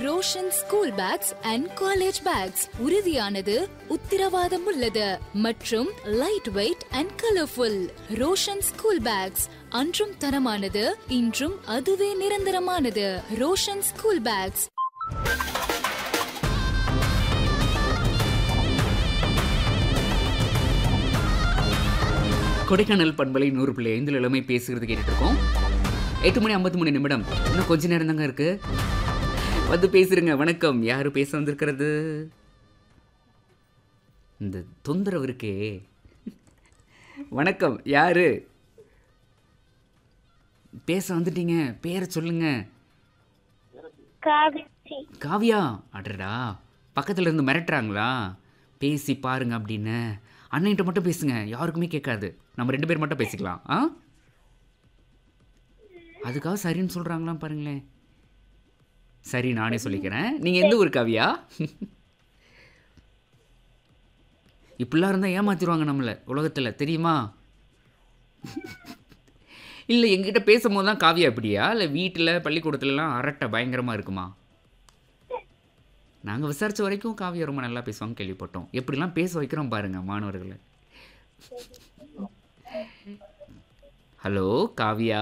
Roshan school bags and college bags உறுதியானது உத்தரவாதம் உள்ளது மற்றும் light weight and colourful Roshan school bags அன்றும் தரமானது இன்றும் அதுவே நிரந்தரமானது ரோஷன் ஸ்கூல் பேக்ஸ் கொடைக்கானல் பண்பலை நூறு பிள்ளை ஐந்தில் இளமை பேசுகிறது கேட்டுட்டு இருக்கோம் எட்டு மணி ஐம்பத்தி மூணு நிமிடம் இன்னும் கொஞ்ச நேரம் தாங்க இருக்கு வந்து பேசுறீங்க வணக்கம் யாரு பேச வந்திருக்கிறது இந்த தொந்தரவு இருக்கே வணக்கம் யாரு பேச வந்துட்டீங்க பேரை சொல்லுங்க காவிரி காவியா அடடா பக்கத்துல இருந்து மிரட்டுறாங்களா பேசி பாருங்க அப்படின்னு அண்ணன்கிட்ட மட்டும் பேசுங்க யாருக்குமே கேட்காது நம்ம ரெண்டு பேர் மட்டும் பேசிக்கலாம் ஆ அதுக்காக சரின்னு சொல்றாங்களாம் பாருங்களேன் சரி நானே சொல்லிக்கிறேன் நீங்க எந்த ஊர் காவியா இப்படிலாம் இருந்தால் ஏமாத்திடுவாங்க நம்மளை உலகத்தில் தெரியுமா இல்லை எங்ககிட்ட பேசும்போது தான் காவியா இப்படியா இல்லை வீட்டில் பள்ளிக்கூடத்துலலாம் அரட்டை பயங்கரமாக இருக்குமா நாங்கள் விசாரித்த வரைக்கும் காவியா ரொம்ப நல்லா பேசுவாங்க கேள்விப்பட்டோம் எப்படிலாம் பேச வைக்கிறோம் பாருங்க மாணவர்களை ஹலோ காவியா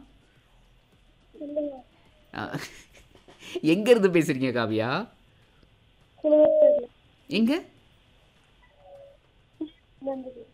எங்க இருந்து பேசுறீங்க காவியா திருவள்ளூர்ல எங்க நன்றி